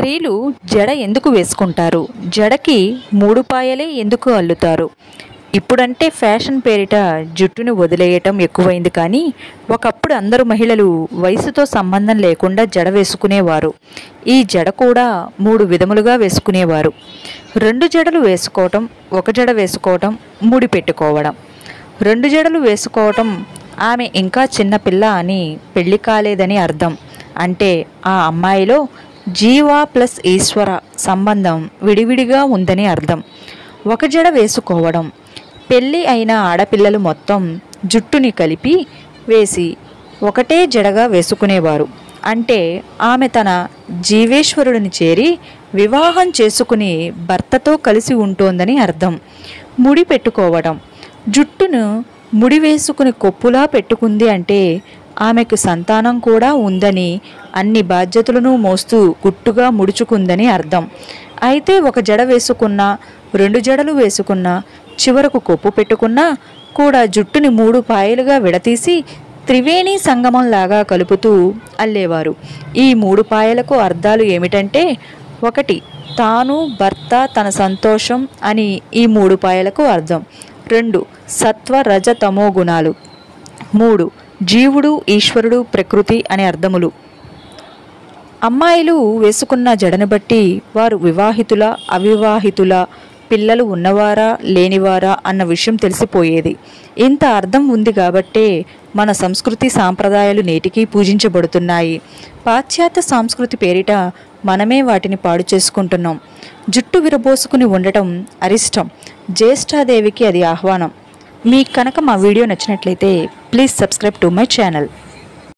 స్త్రీలు జడ ఎందుకు వేసుకుంటారు జడకి మూడు పాయలే ఎందుకు అల్లుతారు ఇప్పుడంటే ఫ్యాషన్ పేరిట జుట్టుని వదిలేయటం ఎక్కువైంది కానీ ఒకప్పుడు అందరు మహిళలు వయసుతో సంబంధం లేకుండా జడ వేసుకునేవారు ఈ జడ కూడా మూడు విధములుగా వేసుకునేవారు రెండు జడలు వేసుకోవటం ఒక జడ వేసుకోవటం ముడి పెట్టుకోవడం రెండు జడలు వేసుకోవటం ఆమె ఇంకా చిన్నపిల్ల అని పెళ్లి కాలేదని అర్థం అంటే ఆ అమ్మాయిలో జీవ ప్లస్ ఈశ్వర సంబంధం విడివిడిగా ఉందని అర్థం ఒక జడ వేసుకోవడం పెళ్ళి అయిన ఆడపిల్లలు మొత్తం జుట్టుని కలిపి వేసి ఒకటే జడగా వేసుకునేవారు అంటే ఆమె తన జీవేశ్వరుడిని చేరి వివాహం చేసుకుని భర్తతో కలిసి ఉంటోందని అర్థం ముడి పెట్టుకోవడం జుట్టును ముడి వేసుకుని కొప్పులా పెట్టుకుంది అంటే ఆమెకు సంతానం కూడా ఉందని అన్ని బాధ్యతలను మోస్తూ గుట్టుగా ముడుచుకుందని అర్థం అయితే ఒక జడ వేసుకున్నా రెండు జడలు వేసుకున్నా చివరకు కొప్పు పెట్టుకున్నా కూడా జుట్టుని మూడు పాయలుగా విడతీసి త్రివేణి సంగమంలాగా కలుపుతూ అల్లేవారు ఈ మూడు పాయలకు అర్థాలు ఏమిటంటే ఒకటి తాను భర్త తన సంతోషం అని ఈ మూడు పాయలకు అర్థం రెండు సత్వ రజ తమో గుణాలు మూడు జీవుడు ఈశ్వరుడు ప్రకృతి అనే అర్థములు అమ్మాయిలు వేసుకున్న జడను బట్టి వారు వివాహితుల అవివాహితుల పిల్లలు ఉన్నవారా లేనివారా అన్న విషయం తెలిసిపోయేది ఇంత అర్థం ఉంది కాబట్టే మన సంస్కృతి సాంప్రదాయాలు నేటికీ పూజించబడుతున్నాయి పాశ్చాత్య సంస్కృతి పేరిట మనమే వాటిని పాడు చేసుకుంటున్నాం జుట్టు విరబోసుకుని ఉండటం అరిష్టం జ్యేష్ఠాదేవికి అది ఆహ్వానం మీకు కనుక మా వీడియో నచ్చినట్లయితే please subscribe to my channel